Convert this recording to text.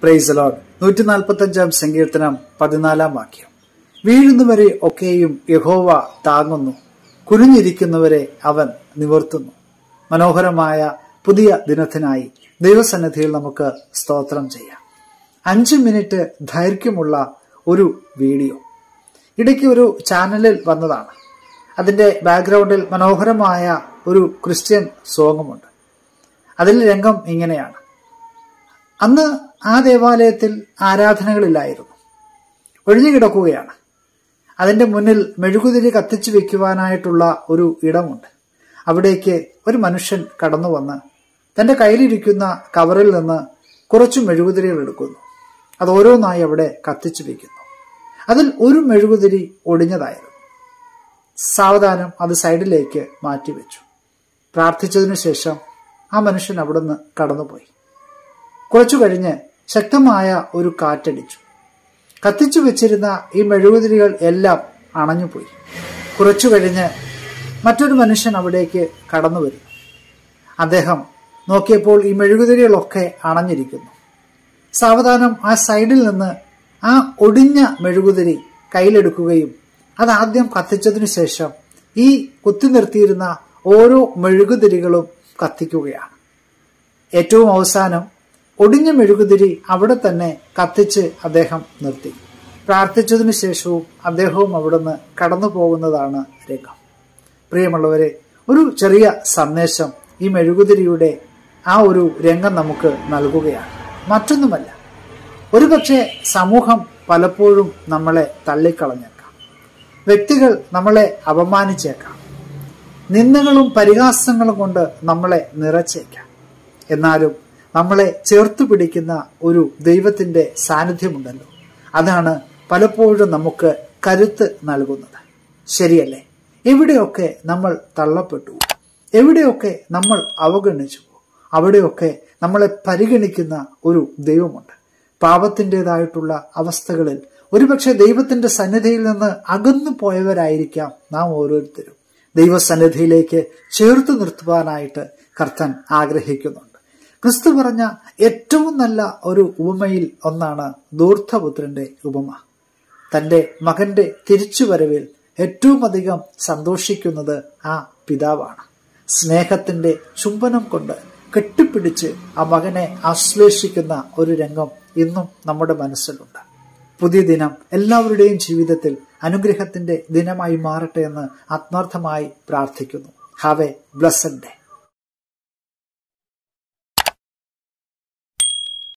price load നൂറ്റി നാൽപ്പത്തി അഞ്ചാം സങ്കീർത്തനം പതിനാലാം വാക്യം വീഴുന്നവരെ ഒക്കെയും യഹോവ താങ്ങുന്നു കുനിഞ്ഞിരിക്കുന്നവരെ അവൻ നിവർത്തുന്നു മനോഹരമായ പുതിയ ദിനത്തിനായി ദൈവസന്നിധിയിൽ നമുക്ക് സ്തോത്രം ചെയ്യാം അഞ്ച് മിനിറ്റ് ദൈർഘ്യമുള്ള ഒരു വീഡിയോ ഇടയ്ക്ക് ഒരു ചാനലിൽ വന്നതാണ് അതിന്റെ ബാക്ക്ഗ്രൗണ്ടിൽ മനോഹരമായ ഒരു ക്രിസ്ത്യൻ സോങ്ങുമുണ്ട് അതിൽ രംഗം ഇങ്ങനെയാണ് അന്ന് ആ ദേവാലയത്തിൽ ആരാധനകളില്ലായിരുന്നു ഒഴിഞ്ഞു കിടക്കുകയാണ് അതിന്റെ മുന്നിൽ മെഴുകുതിരി കത്തിച്ചു വെക്കുവാനായിട്ടുള്ള ഒരു ഇടമുണ്ട് അവിടേക്ക് ഒരു മനുഷ്യൻ കടന്നു വന്ന് തന്റെ കയ്യിലിരിക്കുന്ന കവറിൽ നിന്ന് കുറച്ച് മെഴുകുതിരികൾ എടുക്കുന്നു അത് ഓരോന്നായി അവിടെ കത്തിച്ചു വെക്കുന്നു അതിൽ ഒരു മെഴുകുതിരി ഒടിഞ്ഞതായിരുന്നു സാവധാനം അത് സൈഡിലേക്ക് മാറ്റിവെച്ചു പ്രാർത്ഥിച്ചതിനു ശേഷം ആ മനുഷ്യൻ അവിടുന്ന് കടന്നുപോയി കുറച്ചു കഴിഞ്ഞ് ശക്തമായ ഒരു കാറ്റടിച്ചു കത്തിച്ചു വെച്ചിരുന്ന ഈ മെഴുകുതിരികൾ എല്ലാം അണഞ്ഞുപോയി കുറച്ചു കഴിഞ്ഞ് മറ്റൊരു മനുഷ്യൻ അവിടേക്ക് കടന്നു വരുന്നു അദ്ദേഹം നോക്കിയപ്പോൾ ഈ മെഴുകുതിരികളൊക്കെ അണഞ്ഞിരിക്കുന്നു സാവധാനം ആ സൈഡിൽ നിന്ന് ആ ഒടിഞ്ഞ മെഴുകുതിരി കയ്യിലെടുക്കുകയും അത് ആദ്യം കത്തിച്ചതിനു ശേഷം ഈ കുത്തി നിർത്തിയിരുന്ന ഓരോ മെഴുകുതിരികളും കത്തിക്കുകയാണ് ഏറ്റവും അവസാനം ഒടിഞ്ഞ മെഴുകുതിരി അവിടെ തന്നെ കത്തിച്ച് അദ്ദേഹം നിർത്തി പ്രാർത്ഥിച്ചതിനു ശേഷവും അദ്ദേഹവും അവിടുന്ന് കടന്നു പോകുന്നതാണ് രംഗം പ്രിയമുള്ളവരെ ഒരു ചെറിയ സന്ദേശം ഈ മെഴുകുതിരിയുടെ ആ ഒരു രംഗം നമുക്ക് നൽകുകയാണ് മറ്റൊന്നുമല്ല ഒരുപക്ഷെ സമൂഹം പലപ്പോഴും നമ്മളെ തള്ളിക്കളഞ്ഞേക്കാം വ്യക്തികൾ നമ്മളെ അപമാനിച്ചേക്കാം നിന്ദകളും പരിഹാസങ്ങളും കൊണ്ട് നമ്മളെ നിറച്ചേക്കാം എന്നാലും നമ്മളെ ചേർത്തു പിടിക്കുന്ന ഒരു ദൈവത്തിന്റെ സാന്നിധ്യമുണ്ടല്ലോ അതാണ് പലപ്പോഴും നമുക്ക് കരുത്ത് നൽകുന്നത് ശരിയല്ലേ എവിടെയൊക്കെ നമ്മൾ തള്ളപ്പെട്ടു എവിടെയൊക്കെ നമ്മൾ അവഗണിച്ചു അവിടെയൊക്കെ നമ്മളെ പരിഗണിക്കുന്ന ഒരു ദൈവമുണ്ട് പാപത്തിൻ്റെതായിട്ടുള്ള അവസ്ഥകളിൽ ഒരുപക്ഷെ ദൈവത്തിന്റെ സന്നിധിയിൽ നിന്ന് അകന്നു പോയവരായിരിക്കാം നാം ഓരോരുത്തരും ദൈവസന്നിധിയിലേക്ക് ചേർത്ത് നിർത്തുവാനായിട്ട് കർത്തൻ ആഗ്രഹിക്കുന്നുണ്ട് ക്രിസ്തു പറഞ്ഞ ഏറ്റവും നല്ല ഒരു ഉപമയിൽ ഒന്നാണ് ദൂർത്തപുത്രന്റെ ഉപമ തന്റെ മകന്റെ തിരിച്ചുവരവിൽ ഏറ്റവും അധികം സന്തോഷിക്കുന്നത് ആ പിതാവാണ് സ്നേഹത്തിന്റെ ചുംബനം കൊണ്ട് കെട്ടിപ്പിടിച്ച് ആ മകനെ ആശ്ലേഷിക്കുന്ന ഒരു രംഗം ഇന്നും നമ്മുടെ മനസ്സിലുണ്ട് പുതിയ ദിനം എല്ലാവരുടെയും ജീവിതത്തിൽ അനുഗ്രഹത്തിന്റെ ദിനമായി മാറട്ടെ എന്ന് ആത്മാർത്ഥമായി പ്രാർത്ഥിക്കുന്നു ഹാവ് എ ബ്ലസ്സഡ് ഡേ